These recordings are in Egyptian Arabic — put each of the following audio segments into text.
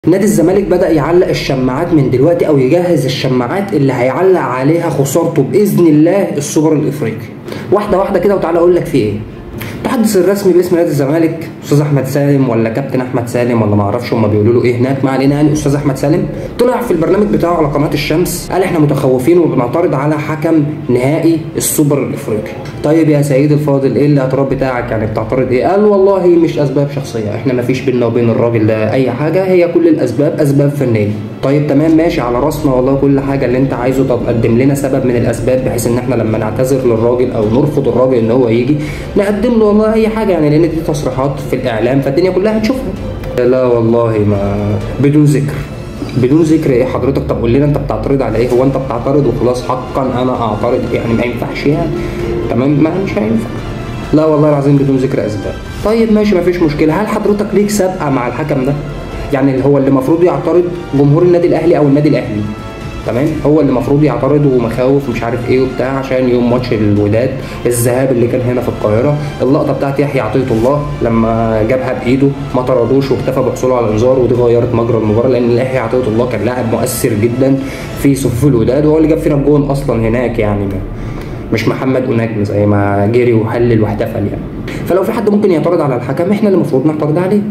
نادي الزمالك بدأ يعلق الشماعات من دلوقتي او يجهز الشماعات اللي هيعلق عليها خسارته باذن الله السوبر الافريقي واحده واحده كده وتعالى اقول لك في ايه المتحدث الرسمي باسم نادي الزمالك استاذ احمد سالم ولا كابتن احمد سالم ولا ما اعرفش هم بيقولوا له ايه هناك ما علينا يعني استاذ احمد سالم طلع في البرنامج بتاعه على قناه الشمس قال احنا متخوفين وبنعترض على حكم نهائي السوبر الافريقي طيب يا سيدي الفاضل ايه الاعتراض بتاعك يعني بتعترض ايه قال والله مش اسباب شخصيه احنا ما فيش بينا وبين الراجل ده اي حاجه هي كل الاسباب اسباب فنيه طيب تمام ماشي على راسنا والله كل حاجه اللي انت عايزه طب قدم لنا سبب من الاسباب بحيث ان احنا لما نعتذر للراجل او نرفض الراجل ان هو يجي نقدم له والله اي حاجه يعني لان دي تصريحات في الاعلام فالدنيا كلها هتشوفها لا والله ما بدون ذكر بدون ذكر ايه حضرتك طب قول لنا انت بتعترض على ايه هو انت بتعترض وخلاص حقا انا اعترض يعني ما ينفعش يعني تمام ما مش هينفع لا والله العظيم بدون ذكر اسباب طيب ماشي ما فيش مشكله هل حضرتك ليك سابقه مع الحكم ده يعني اللي هو اللي المفروض يعترض جمهور النادي الاهلي او النادي الاهلي تمام هو اللي المفروض يعترض ومخاوف مش عارف ايه وبتاع عشان يوم ماتش الوداد الذهاب اللي كان هنا في القاهره اللقطه بتاعت يحيى عطيه الله لما جابها بايده ما طردوش واكتفى بحصوله على الانذار ودي غيرت مجرى المباراه لان يحيى عطيه الله كان لاعب مؤثر جدا في صفوف الوداد وهو اللي جاب فينا الجون اصلا هناك يعني مش محمد ونجم زي ما جري وهلل واحتفل يعني فلو في حد ممكن يعترض على الحكم احنا اللي المفروض نعترض عليه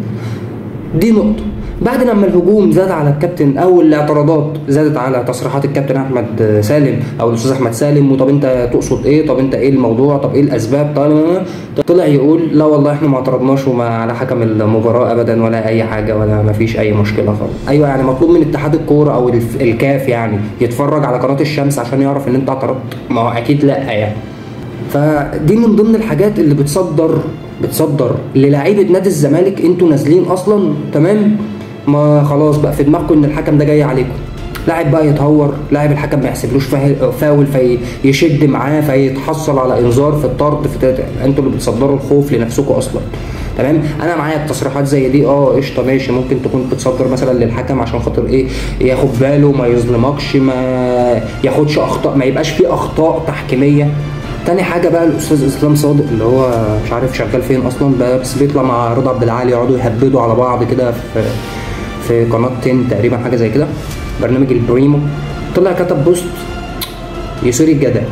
دي نقطه بعد لما الهجوم زاد على الكابتن او الاعتراضات زادت على تصريحات الكابتن احمد سالم او الاستاذ احمد سالم وطب انت تقصد ايه طب انت ايه الموضوع طب ايه الاسباب طيب طلع يقول لا والله احنا ما اعترضناش وما على حكم المباراه ابدا ولا اي حاجه ولا ما فيش اي مشكله خالص ايوه يعني مطلوب من اتحاد الكوره او الكاف يعني يتفرج على قناه الشمس عشان يعرف ان انت اعترضت ما هو اكيد لا يعني فدي من ضمن الحاجات اللي بتصدر بتصدر للاعيبه نادي الزمالك انتوا نازلين اصلا تمام ما خلاص بقى في دماغكم ان الحكم ده جاي عليكم لاعب بقى يتهور لاعب الحكم ما يحسبلوش فاول فيشد معاه فيتحصل على انذار في الطرد في انتوا اللي بتصدروا الخوف لنفسكم اصلا تمام انا معايا التصريحات زي دي اه قشطه ماشي ممكن تكون بتصدر مثلا للحكم عشان خاطر ايه ياخد باله ما يظلمكش ما ياخدش اخطاء ما يبقاش فيه اخطاء تحكيميه تاني حاجه بقى الاستاذ اسلام صادق اللي هو مش عارف شغال فين اصلا بس بيطلع مع رضا عبد العالي يقعدوا يهبدوا على بعض كده في في قناه 10 تقريبا حاجه زي كده برنامج البريمو طلع كتب بوست يثير الجدل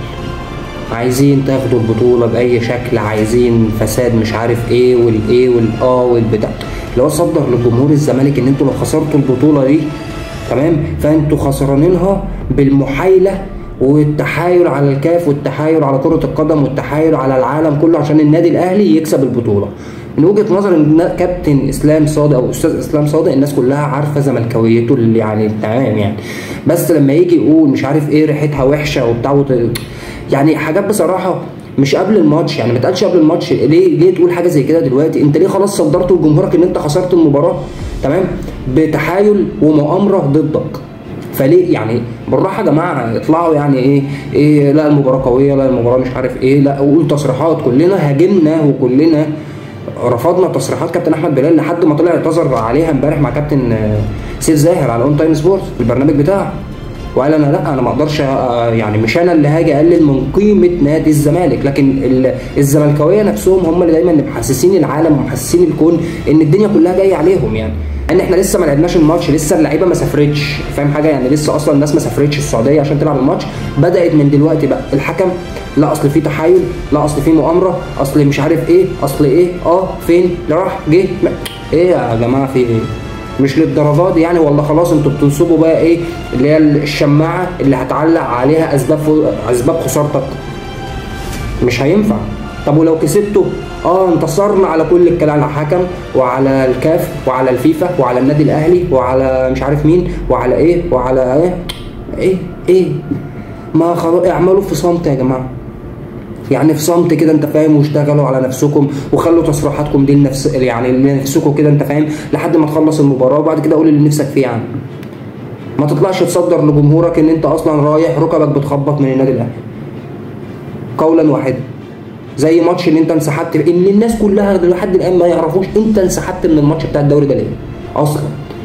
عايزين تاخدوا البطوله باي شكل عايزين فساد مش عارف ايه والايه والاه والبتاع اللي هو صدر لجمهور الزمالك ان انتوا لو خسرتوا البطوله دي تمام فانتوا خسرانينها بالمحايله والتحايل على الكاف والتحايل على كرة القدم والتحايل على العالم كله عشان النادي الأهلي يكسب البطولة. من وجهة نظر ان كابتن اسلام صادق او استاذ اسلام صادق الناس كلها عارفة زملكاويته اللي يعني تمام يعني. بس لما يجي يقول مش عارف ايه ريحتها وحشة وبتاع يعني حاجات بصراحة مش قبل الماتش يعني ما تقالش قبل الماتش ليه ليه تقول حاجه زي كده دلوقتي انت ليه خلاص صدرت لجمهورك ان انت خسرت المباراه تمام بتحايل ومؤامره ضدك فليه يعني بالراحه يا جماعه اطلعوا يعني ايه ايه لا المباراه قويه لا المباراه مش عارف ايه لا وقول تصريحات كلنا هاجمنا وكلنا رفضنا تصريحات كابتن احمد بلال لحد ما طلع اعتذر عليها امبارح مع كابتن سيف زاهر على اون تايم سبورت البرنامج بتاعه وقال انا لا انا ما اقدرش يعني مش انا اللي هاجي اقلل من قيمه نادي الزمالك لكن الزملكاويه نفسهم هم اللي دايما محسسين العالم ومحسسين الكون ان الدنيا كلها جايه عليهم يعني ان احنا لسه ما لعبناش الماتش لسه اللعيبه ما سافرتش فاهم حاجه يعني لسه اصلا الناس ما سافرتش السعوديه عشان تلعب الماتش بدات من دلوقتي بقى الحكم لا اصل في تحايل لا اصل في مؤامره اصل مش عارف ايه اصل ايه اه فين راح جه ايه يا جماعه في ايه مش للدرجات دي يعني والله خلاص انتوا بتنصبوا بقى ايه اللي هي الشماعه اللي هتعلق عليها اسباب اسباب خسارتك مش هينفع طب ولو كسبته اه انتصرنا على كل الكلام على الحكم وعلى الكاف وعلى الفيفا وعلى النادي الاهلي وعلى مش عارف مين وعلى ايه وعلى ايه ايه ايه ما خلاص اعملوا في صمت يا جماعه يعني في صمت كده انت فاهم واشتغلوا على نفسكم وخلوا تصريحاتكم دي لنفس يعني لنفسكم كده انت فاهم لحد ما تخلص المباراه وبعد كده قول اللي نفسك فيه يعني ما تطلعش تصدر لجمهورك ان انت اصلا رايح ركبك بتخبط من النادي الاهلي قولا واحدا زي ماتش اللي انت انسحبت ان الناس كلها لحد الان ما يعرفوش انت انسحبت من الماتش بتاع الدوري ده ليه اصلا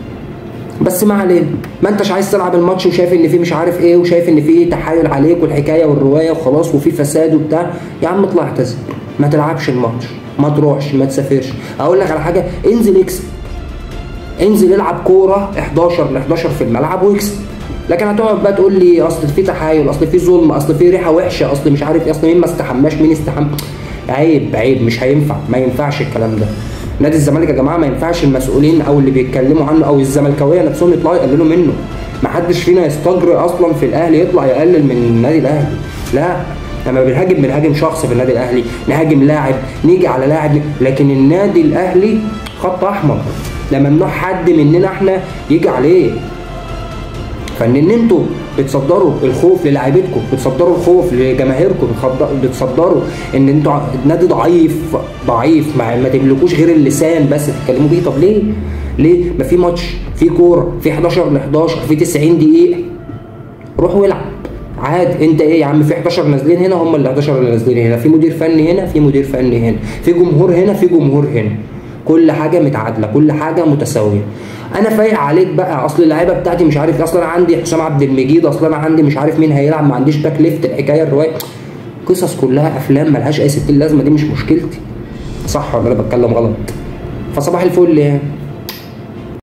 بس ما علينا ما انتش عايز تلعب الماتش وشايف ان في مش عارف ايه وشايف ان في تحايل عليك والحكايه والروايه وخلاص وفي فساد وبتاع يا عم اطلع اعتذر ما تلعبش الماتش ما تروحش ما تسافرش اقول لك على حاجه انزل اكسب انزل العب كوره 11 ل 11 في الملعب واكسب لكن هتقعد بقى تقول لي اصل في تحايل اصل في ظلم اصل في ريحه وحشه اصل مش عارف إيه، اصل مين ما استحماش مين استحمى عيب عيب مش هينفع ما ينفعش الكلام ده نادي الزمالك يا جماعه ما ينفعش المسؤولين او اللي بيتكلموا عنه او الزملكاويه نفسهم يطلعوا يقللوا منه ما حدش فينا يستجرئ اصلا في الاهلي يطلع يقلل من النادي الاهلي لا لما بنهاجم بنهاجم شخص في النادي الاهلي نهاجم لاعب نيجي على لاعب لكن النادي الاهلي خط احمر ده ممنوع حد مننا احنا يجي عليه فان ان انتوا بتصدروا الخوف للاعيبتكم بتصدروا الخوف لجماهيركم بتخض- بتصدروا ان انتوا ع- نادي ضعيف ضعيف ما, ما تملكوش غير اللسان بس تتكلموا بيه طب ليه؟ ليه؟ ما في ماتش في كوره في 11 ل 11 في 90 دقيقه روح والعب عادي انت ايه يا عم في 11 نازلين هنا هم ال 11 اللي نازلين هنا في مدير فني هنا في مدير فني هنا في جمهور هنا في جمهور هنا كل حاجه متعادله كل حاجه متساويه انا فايق عليك بقى اصل اللعيبه بتاعتي مش عارف إيه، اصل انا عندي حسام عبد المجيد اصل انا عندي مش عارف مين هيلعب ما عنديش باك ليفت الحكايه الروايه قصص كلها افلام ملهاش اي ستين لازمه دي مش مشكلتي صح ولا انا بتكلم غلط فصباح الفل يعني